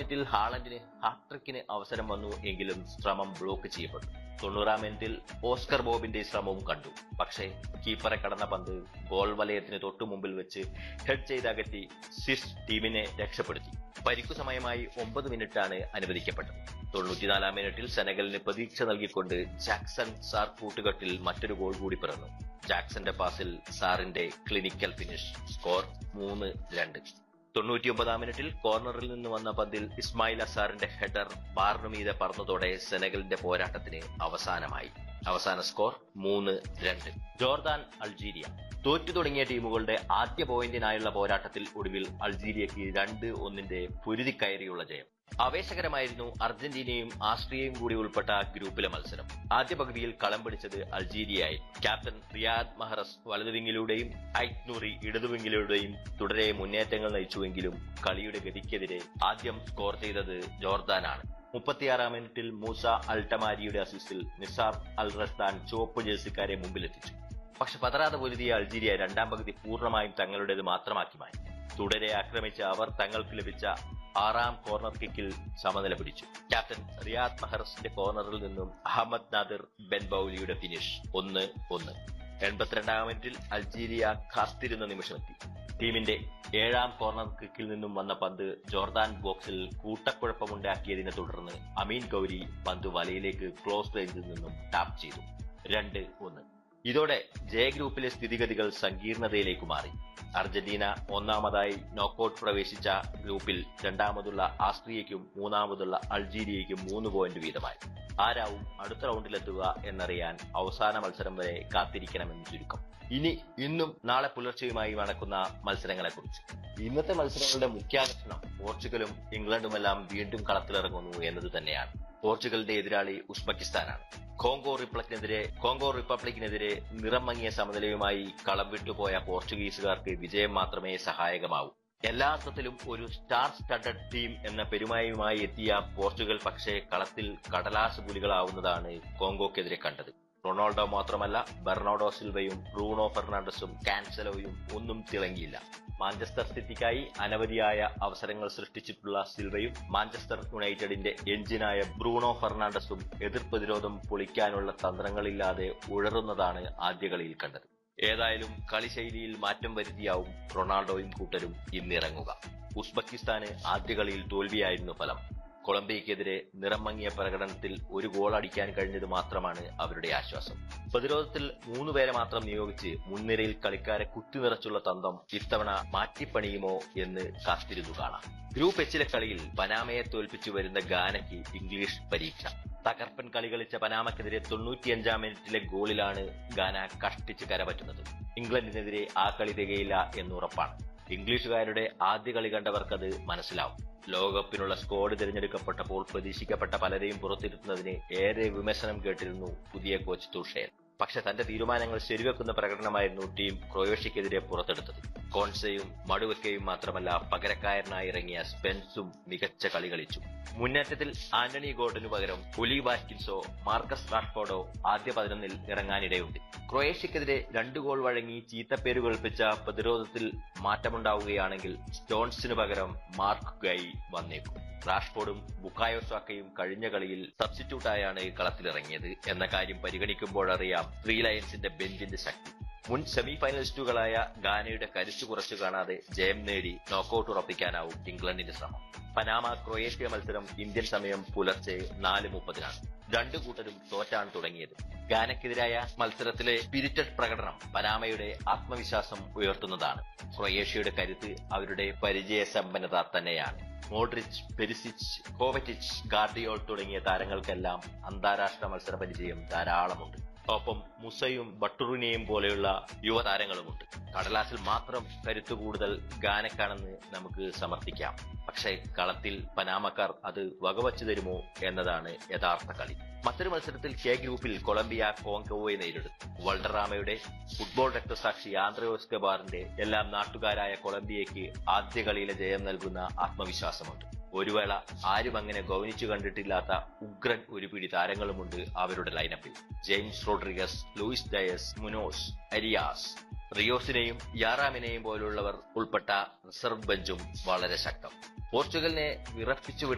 മിനിറ്റിൽ ഹാളണ്ടിന് ഹാട്രിക്കിന് അവസരം വന്നു എങ്കിലും ശ്രമം ബ്ലോക്ക് ചെയ്യപ്പെട്ടു തൊണ്ണൂറാം മിനിറ്റിൽ ഓസ്കർ ബോബിന്റെ ശ്രമവും കണ്ടു പക്ഷേ കീപ്പറെ കടന്ന പന്ത് ഗോൾ വലയത്തിന് തൊട്ടു മുമ്പിൽ വെച്ച് ഹെഡ് ചെയ്ത് അകറ്റി സ്വിസ് ടീമിനെ രക്ഷപ്പെടുത്തി പരിക്കു സമയമായി ഒമ്പത് മിനിറ്റാണ് അനുവദിക്കപ്പെട്ടത് തൊണ്ണൂറ്റിനാലാം മിനിറ്റിൽ സെനഗലിന് പ്രതീക്ഷ നൽകിക്കൊണ്ട് ജാക്സൺ സാർ കൂട്ടുകെട്ടിൽ മറ്റൊരു ഗോൾ കൂടി പിറന്നു ജാക്സന്റെ പാസിൽ സാറിന്റെ ക്ലിനിക്കൽ ഫിനിഷ് സ്കോർ മൂന്ന് രണ്ട് തൊണ്ണൂറ്റിയൊമ്പതാം മിനിറ്റിൽ കോർണറിൽ നിന്ന് വന്ന പന്തിൽ ഇസ്മായിൽ അസാറിന്റെ ഹെഡർ ബാറിനു മീതെ പറന്നതോടെ സെനഗലിന്റെ പോരാട്ടത്തിന് അവസാനമായി അവസാന സ്കോർ മൂന്ന് രണ്ട് ജോർദാൻ അൾജീരിയ തോറ്റു തുടങ്ങിയ ടീമുകളുടെ ആദ്യ പോയിന്റിനായുള്ള പോരാട്ടത്തിൽ ഒടുവിൽ അൾജീരിയക്ക് രണ്ട് ഒന്നിന്റെ പൊരുതിക്കയറിയുള്ള ജയം ആവേശകരമായിരുന്നു അർജന്റീനയും ആസ്ട്രിയയും കൂടി ഉൾപ്പെട്ട ഗ്രൂപ്പിലെ മത്സരം ആദ്യ പകുതിയിൽ കളം പിടിച്ചത് അൾജീരിയയായി ക്യാപ്റ്റൻ റിയാദ് മഹറസ് വലതുവിങ്ങിലൂടെയും ഐറ്റ്നൂറി ഇടതുവിങ്ങിലൂടെയും തുടരെ മുന്നേറ്റങ്ങൾ നയിച്ചുവെങ്കിലും കളിയുടെ ഗതിക്കെതിരെ ആദ്യം സ്കോർ ചെയ്തത് ജോർദാനാണ് മുപ്പത്തിയാറാം മിനിറ്റിൽ മൂസ അൾട്ടമാരിയുടെ അസിസ്റ്റിൽ നിസാർ അൽ റസ്താൻ ചുവപ്പ് ജേഴ്സിക്കാരെ മുമ്പിലെത്തിച്ചു പക്ഷെ പതറാതെ പൊരുതിയ അൾജീരിയ രണ്ടാം പകുതി പൂർണ്ണമായും തങ്ങളുടേത് മാത്രമാക്കി മാറ്റി തുടരെ ആക്രമിച്ച അവർ തങ്ങൾക്ക് ലഭിച്ച ആറാം കോർണർ കിക്കിൽ സമനില പിടിച്ചു ക്യാപ്റ്റൻ റിയാദ് മഹറസിന്റെ കോർണറിൽ നിന്നും അഹമ്മദ് നാദിർ ബെൻ ബൌലിയുടെ ഫിനിഷ് ഒന്ന് ഒന്ന് എൺപത്തിരണ്ടാം മിനിറ്റിൽ അൾജീരിയ കാത്തിരുന്ന നിമിഷമെത്തി ടീമിന്റെ ഏഴാം കോർണർ കിക്കിൽ നിന്നും വന്ന പന്ത് ജോർദാൻ ബോക്സിൽ കൂട്ടക്കുഴപ്പമുണ്ടാക്കിയതിനെ തുടർന്ന് അമീൻ ഗൌരി പന്ത് വലയിലേക്ക് ക്ലോസ് റേഞ്ചിൽ നിന്നും ടാപ്പ് ചെയ്തു രണ്ട് ഒന്ന് ഇതോടെ ജെ ഗ്രൂപ്പിലെ സ്ഥിതിഗതികൾ സങ്കീർണതയിലേക്ക് മാറി അർജന്റീന ഒന്നാമതായി നോക്കൌട്ട് പ്രവേശിച്ച ഗ്രൂപ്പിൽ രണ്ടാമതുള്ള ആസ്ട്രിയയ്ക്കും മൂന്നാമതുള്ള അൾജീരിയയ്ക്കും മൂന്ന് പോയിന്റ് വീതമായി ആരാവും അടുത്ത റൗണ്ടിലെത്തുക എന്നറിയാൻ അവസാന മത്സരം വരെ കാത്തിരിക്കണമെന്ന് ചുരുക്കം ഇനി ഇന്നും നാളെ പുലർച്ചെയുമായി നടക്കുന്ന മത്സരങ്ങളെക്കുറിച്ച് ഇന്നത്തെ മത്സരങ്ങളുടെ മുഖ്യാകർഷണം പോർച്ചുഗലും ഇംഗ്ലണ്ടുമെല്ലാം വീണ്ടും കളത്തിലിറങ്ങുന്നു എന്നത് തന്നെയാണ് പോർച്ചുഗലിന്റെ എതിരാളി ഉസ്ബെക്കിസ്ഥാനാണ് കോങ്കോ റിപ്പബ്ലിക്കിനെതിരെ കോങ്കോ റിപ്പബ്ലിക്കിനെതിരെ നിറം മങ്ങിയ സമനിലയുമായി കളം വിട്ടുപോയ പോർച്ചുഗീസുകാർക്ക് വിജയം മാത്രമേ സഹായകമാവൂ എല്ലാ അർത്ഥത്തിലും ഒരു സ്റ്റാർ സ്റ്റഡഡ് ടീം എന്ന പെരുമായുമായി എത്തിയ പോർച്ചുഗൽ പക്ഷേ കളത്തിൽ കടലാസ് പുലികളാവുന്നതാണ് കോങ്കോക്കെതിരെ കണ്ടത് റൊണാൾഡോ മാത്രമല്ല ബെർണാഡോ സിൽവയും ബ്രൂണോ ഫെർണാണ്ടസും കാൻസലോയും ഒന്നും തിളങ്ങിയില്ല മാഞ്ചസ്റ്റർ സിറ്റിക്കായി അനവധിയായ അവസരങ്ങൾ സൃഷ്ടിച്ചിട്ടുള്ള സിൽവയും മാഞ്ചസ്റ്റർ യുണൈറ്റഡിന്റെ എഞ്ചിനായ ബ്രൂണോ ഫെർണാണ്ടസും എതിർ പ്രതിരോധം പൊളിക്കാനുള്ള തന്ത്രങ്ങളില്ലാതെ ഉഴറുന്നതാണ് ആദ്യ കളിയിൽ കണ്ടത് ഏതായാലും കളിശൈലിയിൽ മാറ്റം വരുത്തിയാവും റൊണാൾഡോയും കൂട്ടരും ഇന്നിറങ്ങുക ഉസ്ബെക്കിസ്ഥാന് ആദ്യ കളിയിൽ തോൽവിയായിരുന്നു ഫലം കൊളംബിയക്കെതിരെ നിറം മങ്ങിയ പ്രകടനത്തിൽ ഒരു ഗോൾ അടിക്കാൻ കഴിഞ്ഞത് മാത്രമാണ് അവരുടെ ആശ്വാസം പ്രതിരോധത്തിൽ മൂന്നുപേരെ മാത്രം നിയോഗിച്ച് മുൻനിരയിൽ കളിക്കാരെ കുത്തിനിറച്ചുള്ള തന്ത്രം ഇത്തവണ മാറ്റിപ്പണിയുമോ എന്ന് കാത്തിരുന്നു കാണാം ഗ്രൂപ്പ് എച്ചിലെ കളിയിൽ പനാമയെ തോൽപ്പിച്ചു വരുന്ന ഗാനയ്ക്ക് ഇംഗ്ലീഷ് പരീക്ഷ തകർപ്പൻ കളി കളിച്ച പനാമക്കെതിരെ തൊണ്ണൂറ്റിയഞ്ചാം മിനിറ്റിലെ ഗോളിലാണ് ഗാന കഷ്ടിച്ച് കരപറ്റുന്നത് ഇംഗ്ലണ്ടിനെതിരെ ആ കളി തികയില്ല എന്നുറപ്പാണ് ഇംഗ്ലീഷുകാരുടെ ആദ്യ കളി കണ്ടവർക്കത് മനസ്സിലാവും ലോകകപ്പിനുള്ള സ്ക്വാഡ് തിരഞ്ഞെടുക്കപ്പെട്ടപ്പോൾ പ്രതീക്ഷിക്കപ്പെട്ട പലരെയും പുറത്തിരുത്തുന്നതിന് ഏറെ വിമർശനം കേട്ടിരുന്നു പുതിയ കോച്ച് തുഷേൽ പക്ഷെ തന്റെ തീരുമാനങ്ങൾ ശരിവെക്കുന്ന പ്രകടനമായിരുന്നു ടീം ക്രൊയേഷ്യക്കെതിരെ പുറത്തെടുത്തത് കോൺസയും മടുവെക്കയും മാത്രമല്ല പകരക്കാരനായി ഇറങ്ങിയ സ്പെൻസും മികച്ച കളി കളിച്ചു മുന്നേറ്റത്തിൽ ആന്റണി ഗോർഡനു പകരം ഒലി വാറ്റ്കിൻസോ മാർക്കസ് റാഷ്ഫോർഡോ ആദ്യ പതിനൊന്നിൽ ഇറങ്ങാനിടയുണ്ട് ക്രൊയേഷ്യക്കെതിരെ രണ്ട് ഗോൾ വഴങ്ങി ചീത്തപ്പേര് കൽപ്പിച്ച പ്രതിരോധത്തിൽ മാറ്റമുണ്ടാവുകയാണെങ്കിൽ സ്റ്റോൺസിനു പകരം മാർക്ക് ഗൈ വന്നേക്കും റാഷ്ഫോർഡും ബുക്കായോ സാക്കയും കഴിഞ്ഞ കളിയിൽ സബ്സ്റ്റിറ്റ്യൂട്ടായാണ് കളത്തിലിറങ്ങിയത് എന്ന കാര്യം പരിഗണിക്കുമ്പോഴറിയാം ത്രീ ലയൻസിന്റെ ബെഞ്ചിന്റെ ശക്തി മുൻ സെമി ഫൈനലിസ്റ്റുകളായ ഗാനയുടെ കരുത്തു കുറച്ചു കാണാതെ ജയം നേടി നോക്കൌട്ട് ഉറപ്പിക്കാനാവും ഇംഗ്ലണ്ടിന്റെ ശ്രമം പനാമ ക്രൊയേഷ്യ മത്സരം ഇന്ത്യൻ സമയം പുലർച്ചെ നാല് മുപ്പതിനാണ് രണ്ടു കൂട്ടരും തോറ്റാണ് തുടങ്ങിയത് ഗാനക്കെതിരായ മത്സരത്തിലെ സ്പിരിറ്റഡ് പ്രകടനം പനാമയുടെ ആത്മവിശ്വാസം ഉയർത്തുന്നതാണ് ക്രൊയേഷ്യയുടെ കരുത്ത് അവരുടെ പരിചയസമ്പന്നത തന്നെയാണ് മോഡ്രിച്ച് പെരിസിച്ച് കോവറ്റിച്ച് ഗാർഡിയോൾ തുടങ്ങിയ താരങ്ങൾക്കെല്ലാം അന്താരാഷ്ട്ര മത്സര പരിചയം ധാരാളമുണ്ട് ഒപ്പം മുസയും ബട്ടുറിനെയും പോലെയുള്ള യുവതാരങ്ങളുമുണ്ട് കടലാസിൽ മാത്രം കരുത്തു കൂടുതൽ ഗാനക്കാണെന്ന് നമുക്ക് സമർത്ഥിക്കാം പക്ഷേ കളത്തിൽ പനാമക്കാർ അത് വകവച്ചു തരുമോ എന്നതാണ് യഥാർത്ഥ കളി മറ്റൊരു മത്സരത്തിൽ കെ ഗ്രൂപ്പിൽ കൊളംബിയ കോങ്കോയെ നേരിടും വൾഡറാമയുടെ ഫുട്ബോൾ രക്തസാക്ഷി ആന്ത്രോസ് ഗബാറിന്റെ എല്ലാം നാട്ടുകാരായ കൊളംബിയയ്ക്ക് ആദ്യ കളിയിലെ ജയം നൽകുന്ന ആത്മവിശ്വാസമുണ്ട് ഒരു വേള ആരും അങ്ങനെ ഗൗനിച്ചു കണ്ടിട്ടില്ലാത്ത ഉഗ്രൻ ഒരു പിടി താരങ്ങളുമുണ്ട് അവരുടെ ലൈനപ്പിൽ James Rodriguez Luis Diaz Munoz Arias റിയോസിനെയും യാറാമിനെയും പോലുള്ളവർ ഉൾപ്പെട്ട റിസർവ് ബെഞ്ചും വളരെ ശക്തം പോർച്ചുഗലിനെ വിറപ്പിച്ചു